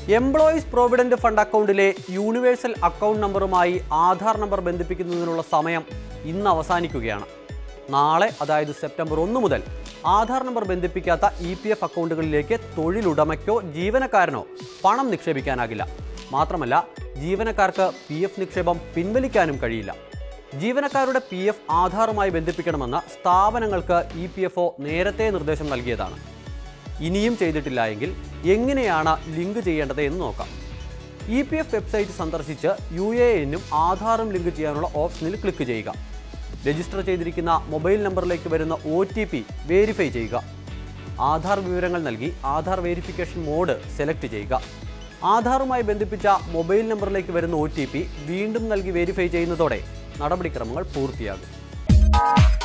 employees provident fund അക്കൗണ്ടിലെ universal account നമ്പറുമായി Aadhaar number ബന്ധിപ്പിക്കുന്നതിനുള്ള സമയം ഇന്ന് അവസാനിക്കുകയാണ് നാളെ അതായത് സെപ്റ്റംബർ ഒന്ന് മുതൽ ആധാർ നമ്പർ ബന്ധിപ്പിക്കാത്ത ഇ പി എഫ് അക്കൗണ്ടുകളിലേക്ക് തൊഴിലുടമയ്ക്കോ ജീവനക്കാരനോ പണം നിക്ഷേപിക്കാനാകില്ല മാത്രമല്ല ജീവനക്കാർക്ക് പി എഫ് നിക്ഷേപം പിൻവലിക്കാനും കഴിയില്ല ജീവനക്കാരുടെ പി എഫ് ആധാറുമായി ബന്ധിപ്പിക്കണമെന്ന് സ്ഥാപനങ്ങൾക്ക് ഇ പി എഫ് ഒ നേരത്തെ നിർദ്ദേശം നൽകിയതാണ് ഇനിയും ചെയ്തിട്ടില്ല എങ്കിൽ എങ്ങനെയാണ് ലിങ്ക് ചെയ്യേണ്ടത് എന്ന് നോക്കാം ഇ പി എഫ് വെബ്സൈറ്റ് സന്ദർശിച്ച് യു എ എന്നും ആധാറും ലിങ്ക് ചെയ്യാനുള്ള ഓപ്ഷനിൽ ക്ലിക്ക് ചെയ്യുക രജിസ്റ്റർ ചെയ്തിരിക്കുന്ന മൊബൈൽ നമ്പറിലേക്ക് വരുന്ന ഒ ടി പി വേരിഫൈ ചെയ്യുക ആധാർ വിവരങ്ങൾ നൽകി ആധാർ വെരിഫിക്കേഷൻ മോഡ് സെലക്ട് ചെയ്യുക ആധാറുമായി ബന്ധിപ്പിച്ച മൊബൈൽ നമ്പറിലേക്ക് വരുന്ന ഒ ടി പി വീണ്ടും നൽകി വെരിഫൈ ചെയ്യുന്നതോടെ നടപടിക്രമങ്ങൾ പൂർത്തിയാകും